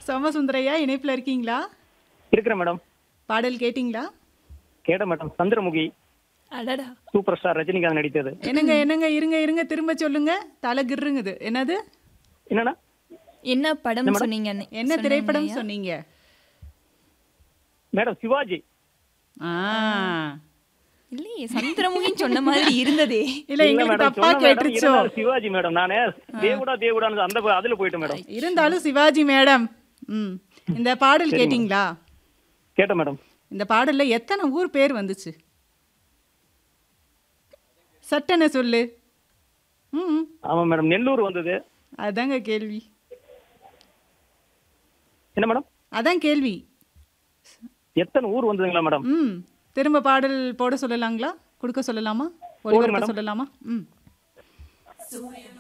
சோமசுந்தரையா இணைப்புல இருக்கீங்களா இருக்கிறேன் மேடம் பாடல் கேட்டிங்களா கேட்டேன் மேடம் சந்திரமுகி அடடா சூப்பர் ஸ்டார் ரஜினிகாந்த் நடித்தது என்னங்க என்னங்க இருங்க இருங்க திரும்ப சொல்லுங்க தலை கிர்ருங்குது என்னது என்னன்னா என்ன படம் சொன்னீங்க என்ன திரைப்படம் சொன்னீங்க மேடம் சிவாஜி ஆ இல்லையே சந்திரமுகின்னு சொன்ன மாதிரி இருந்ததே இல்ல இல்ல எங்களுக்கு மேடம், தப்பா சொன்ன மேடம், கேட்டுருச்சோ இருந்தாலும் சிவாஜி மேடம் நானே தேவுடா தேவுடான்னு அந்த அதுல போயிட்டேன் மேடம் இருந்தாலும் சிவாஜி மேடம் ம் இந்த பாடல் கேட்டிங்களா கேட்டேன் மேடம் இந்த பாடல்ல எத்தனை ஊர் பேர் வந்துச்சு சட்டன சொல்லு ம் ஆமா மேடம் நெல்லூர் வந்தது அதாங்க கேள்வி என்ன மேடம் அதான் கேள்வி எத்தனை ஊர் வந்ததுங்களா மேடம் ம் திரும்ப பாடல் போட சொல்லலாங்களா கொடுக்க சொல்லலாமா ஒளிபரப்ப சொல்லலாமா ம்